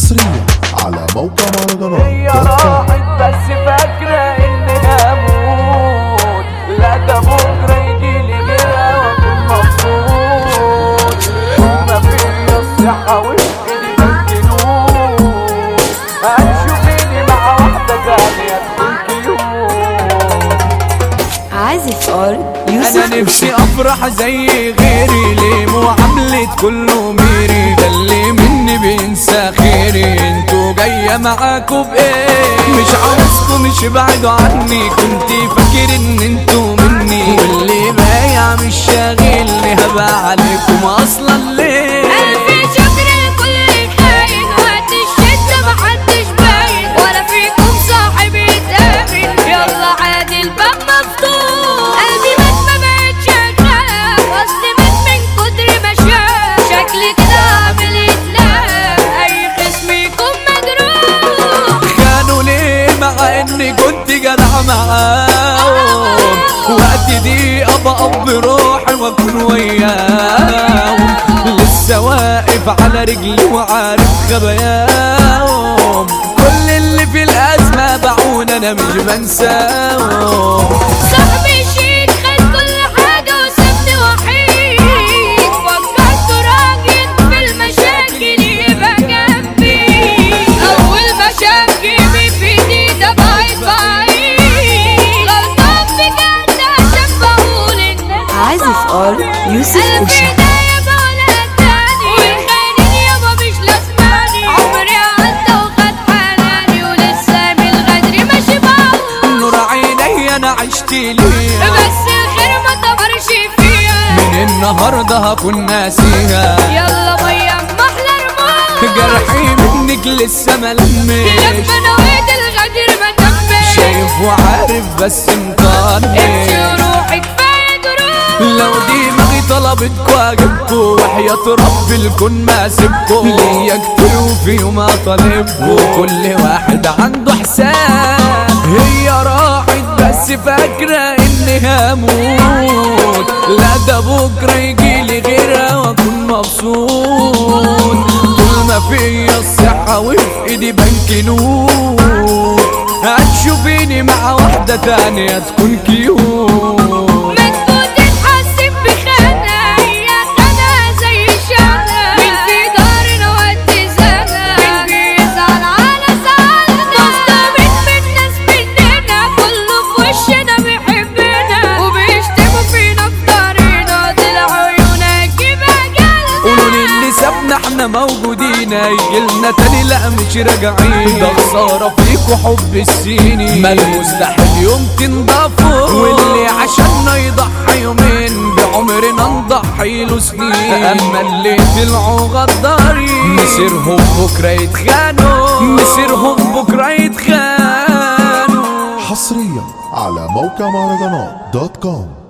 حصريا على موقع مهرجانات هي دوت كوم. راحت بس فاكرة اني هموت لا ده بكرة يجيلي غيرها واكون مبسوط ما فيا الصحة وفكري بالجنون هتشوفيني مع واحدة تانية تكون كيوت عازف ار يوسف انا نفسي افرح زي غيري ليه معاملة كله ميري ده اللي مني بينسى خيري انتوا جاية معاكوا بايه مش عاوزكوا مش بعدوا عني كنت فاكر ان انتوا مني واللي بايع مش شاغلني هبقى عليكم اصلا ليه ألف شكر لكل خاين وقت الشدة محدش باين ولا فيكم صاحب يتامن يلا عادي الباب مفتوح قلبي مات ما بقتش شغال وصلي مات من كتر ما شاف شكلي كده عامل يتلام أي خصم يكون مجروح كانوا ليه مع اني كنت جدع معاهم وقت دي ابقى اب روحي واكون وياهم لسه واقف على رجلي وعارف خباياهم كل اللي في الازمه بعون انا مش بنساهم صاحبي شيك خد كل حاجة وسابني وحيد فكرت راجل في المشاكل يبقى جنبي أول ما شاف جيبي في ايدي ده بعيد بعيد غلطان بجد عشان بقول إن عازف ار يوسف قلبي أوشا ده بقولها تاني والخاينين يابا مش لازماني عمري عدى وخد حناني ولسه من الغدر ماشي بقول نور عيني انا عشت ليه بس الخير ما تمرش فيها من النهارده هكون ناسيها يلا ميا محلى رموش جرحي منك لسه ما لمش لما نويت الغدر ما تمش شايف وعارف بس مطنش امشي وروحي كفايه دروس لو دماغي طلبتكوا اجيبكوا وحياة رب الكون ما سيبكوا ليا كتير وفي يوم اطالبكوا كل واحد عنده حساب هي راحت بس فاكرة اني هموت لا ده بكرة يجيلي غيرها واكون مبسوط طول ما فيا الصحة وفي ايدي بنك نور هتشوفيني مع واحدة تانية تكون كيوت مجنون تتحسب بخانة هي خانة زي الشانة من في دارنا ودي سنة من بيزعل على زعلنا مصدومين من ناس مننا كله في وشنا بيحبنا وبيشتموا فينا في دارنا طلع عيونا جيب قولوا اجلنا للي سابنا احنا موجودين هيجيلنا تاني لا مش راجعين ده خسارة فيكوا حب السنين ما المستحيل يوم تنضافوا واللي عشاننا يضحي يومين بعمرنا نضحي له سنين اما اللي طلعوا غدارين مسيرهم بكرة يتخانوا مسيرهم بكرة يتخانوا حصريا على موقع مهرجانات دوت كوم